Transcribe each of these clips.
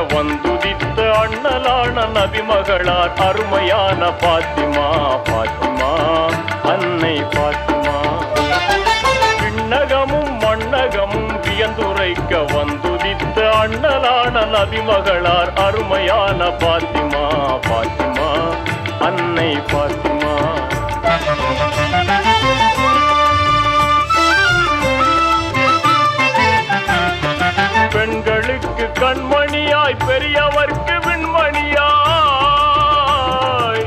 வந்துதித்த அண்ணலான நபிமகளார் அருமையான பாத்திமா பாத்திமா அன்னை பாத்திமா விண்ணகமும் மண்ணகமும் வியந்துரைக்க வந்துதித்த அண்ணலான நபிமகளார் அருமையான பாத்திமா பாத்திமா அன்னை பாத்திமா பெண்களுக்கு கண்மணியாய் பெரியவர்க்கு விண்மணியாய்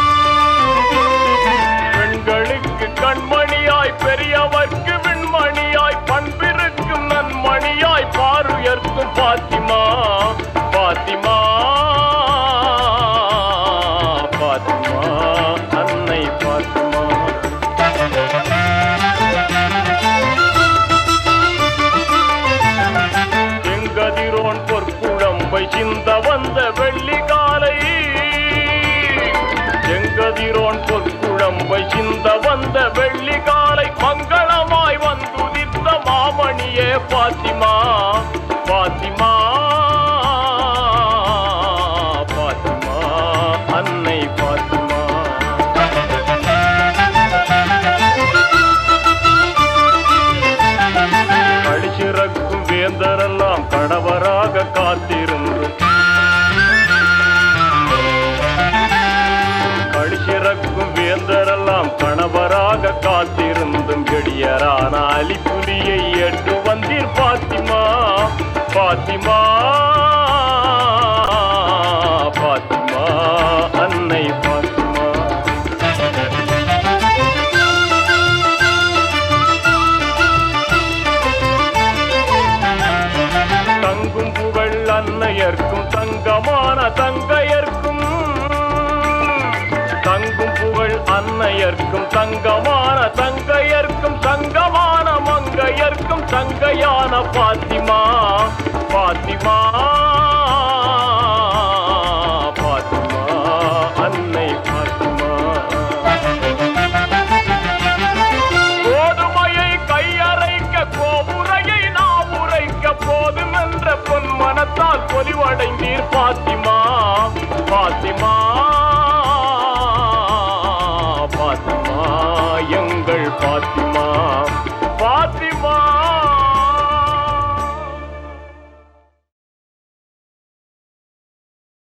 பெண்களுக்கு கண்மணியாய் பெரியவர்க்கு விண்மணியாய் பண்பிருக்கும் நன்மணியாய் பாருயர்க்கும் பாத்திமா பாத்திமா பாத்திமா அன்னை பாத்திமா செங்கதிரோன் பொற்குழம்பை சிந்த வந்த வெள்ளி காலை செங்கதிரோன் பொற்குழம்பை சிந்த வந்த வெள்ளி காலை மங்களமாய் வந்துதித்த மாமணியே பாத்திமா பாத்திமா பாத்திமா அன்னை பாத்திமா கழிச்சிறக்கும் வேந்தரெல்லாம் கணவராக காத்திருந்து கழிச்சிறக்கும் வேந்தரெல்லாம் கணவராக காத்திருந்தும் எளியரான அலிப்புலியை எட்டு வந்தீர் பாத்திமா பாத்திமா பாத்திமா அன்னை பாத்திமா தங்கும் புகழ் அன்னையர்க்கும் தங்கமான தங்கையர்க்கும் தங்கும் புகழ் அன்னையர்க்கும் தங்கமான தங்கையர்க்கும் தங்கமான மங்கையர்க்கும் தங்கையான பாத்திமா பாத்திமா பாத்திமா அன்னை பாத்திமா கோதுமையை கையறைக்க கோபுரையை நாம் உரைக்க போதும் என்ற பொன் மனத்தால் பொலிவடைந்தீர் பாத்திமா பாத்திமா பாத்திமா எங்கள் பாத்திமா